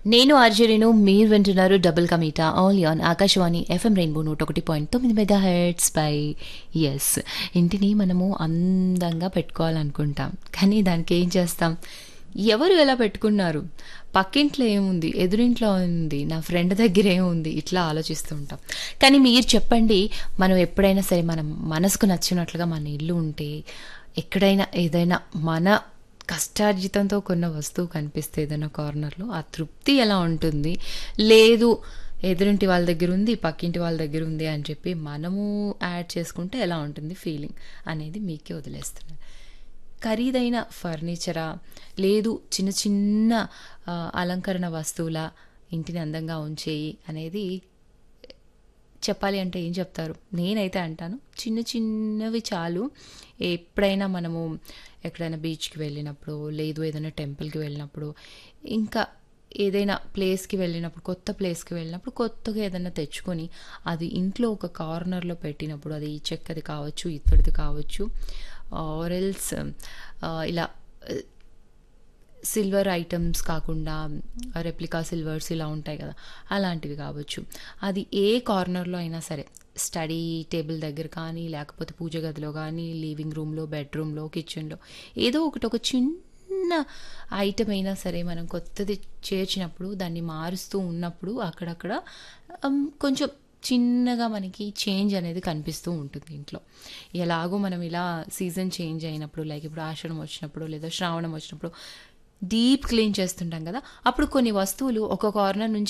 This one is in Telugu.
నేను ఆర్జరీను మీరు వింటున్నారు డబుల్ కమీటా all on Akashvani FM rainbow నూట ఒకటి పాయింట్ తొమ్మిది మెగా హెడ్స్ బై ఎస్ ఇంటిని మనము అందంగా పెట్టుకోవాలనుకుంటాం కానీ దానికి ఏం చేస్తాం ఎవరు ఎలా పెట్టుకున్నారు పక్కింట్లో ఏముంది ఎదురింట్లో ఉంది నా ఫ్రెండ్ దగ్గర ఏముంది ఇట్లా ఆలోచిస్తూ ఉంటాం కానీ మీరు చెప్పండి మనం ఎప్పుడైనా సరే మనం మనసుకు నచ్చినట్లుగా మన ఇల్లు ఉంటే ఎక్కడైనా ఏదైనా మన కష్టార్జితంతో కొన్న వస్తువు కనిపిస్తే ఏదైనా కార్నర్లో ఆ తృప్తి ఎలా ఉంటుంది లేదు ఎదురింటి వాళ్ళ దగ్గర ఉంది పక్కింటి వాళ్ళ దగ్గర ఉంది అని చెప్పి మనము యాడ్ చేసుకుంటే ఎలా ఉంటుంది ఫీలింగ్ అనేది మీకే వదిలేస్తున్నాను ఖరీదైన ఫర్నిచరా లేదు చిన్న చిన్న ఆ, అలంకరణ వస్తువుల ఇంటిని అందంగా ఉంచేయి అనేది చెప్పాలి అంటే ఏం చెప్తారు నేనైతే అంటాను చిన్న చిన్నవి చాలు ఎప్పుడైనా మనము ఎక్కడైనా బీచ్కి వెళ్ళినప్పుడు లేదు ఏదైనా టెంపుల్కి వెళ్ళినప్పుడు ఇంకా ఏదైనా ప్లేస్కి వెళ్ళినప్పుడు కొత్త ప్లేస్కి వెళ్ళినప్పుడు కొత్తగా ఏదైనా తెచ్చుకొని అది ఇంట్లో ఒక కార్నర్లో పెట్టినప్పుడు అది ఈ చెక్కది కావచ్చు ఇత్తడిది కావచ్చు ఆరెల్స్ ఇలా సిల్వర్ ఐటమ్స్ కాకుండా రెప్లికా సిల్వర్స్ ఇలా ఉంటాయి కదా అలాంటివి కావచ్చు అది ఏ కార్నర్లో అయినా సరే స్టడీ టేబుల్ దగ్గర కానీ లేకపోతే పూజ గదిలో కానీ లివింగ్ రూమ్లో బెడ్రూమ్లో కిచెన్లో ఏదో ఒకటి ఒక చిన్న ఐటమ్ అయినా సరే మనం కొత్తది చేర్చినప్పుడు దాన్ని మారుస్తూ ఉన్నప్పుడు అక్కడక్కడ um, కొంచెం చిన్నగా మనకి చేంజ్ అనేది కనిపిస్తూ ఉంటుంది ఇంట్లో ఎలాగో మనం ఇలా సీజన్ చేంజ్ అయినప్పుడు లైక్ ఇప్పుడు ఆషాఢం వచ్చినప్పుడు లేదా శ్రావణం వచ్చినప్పుడు డీప్ క్లీన్ చేస్తుంటాం కదా అప్పుడు కొన్ని వస్తువులు ఒక కార్నర్ నుంచి